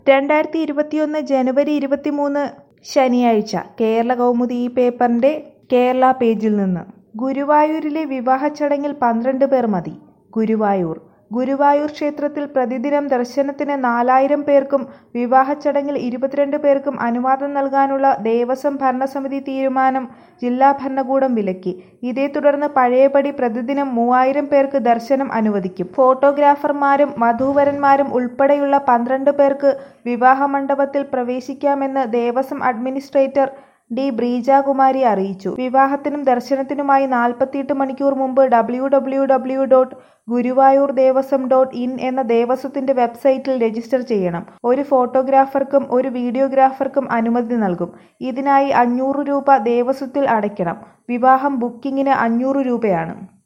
രണ്ടായിരത്തി ഇരുപത്തിയൊന്ന് ജനുവരി ഇരുപത്തിമൂന്ന് ശനിയാഴ്ച കേരള കൗമുദി ഈ പേപ്പറിന്റെ കേരള പേജിൽ നിന്ന് ഗുരുവായൂരിലെ വിവാഹ ചടങ്ങിൽ പന്ത്രണ്ട് പേർ മതി ഗുരുവായൂർ ഗുരുവായൂർ ക്ഷേത്രത്തിൽ പ്രതിദിനം ദർശനത്തിന് നാലായിരം പേർക്കും വിവാഹ ചടങ്ങിൽ ഇരുപത്തിരണ്ട് പേർക്കും അനുവാദം നൽകാനുള്ള ദേവസ്വം ഭരണസമിതി തീരുമാനം ജില്ലാ ഭരണകൂടം വിലക്കി ഇതേ തുടർന്ന് പഴയപടി പ്രതിദിനം മൂവായിരം പേർക്ക് ദർശനം അനുവദിക്കും ഫോട്ടോഗ്രാഫർമാരും വധൂവരന്മാരും ഉൾപ്പെടെയുള്ള പന്ത്രണ്ട് പേർക്ക് വിവാഹ മണ്ഡപത്തിൽ പ്രവേശിക്കാമെന്ന് ദേവസ്വം അഡ്മിനിസ്ട്രേറ്റർ ഡി ബ്രീജാകുമാരി അറിയിച്ചു വിവാഹത്തിനും ദർശനത്തിനുമായി നാൽപ്പത്തിയെട്ട് മണിക്കൂർ മുമ്പ് W W W dot Guruvayur Devaswom dot in എന്ന ദേവസ്വത്തിന്റെ വെബ്സൈറ്റിൽ രജിസ്റ്റർ ചെയ്യണം ഒരു ഫോട്ടോഗ്രാഫർക്കും ഒരു വീഡിയോഗ്രാഫർക്കും അനുമതി നൽകും ഇതിനായി അഞ്ഞൂറ് രൂപ ദേവസ്വത്തിൽ അടയ്ക്കണം വിവാഹം ബുക്കിംഗിന് അഞ്ഞൂറ് രൂപയാണ്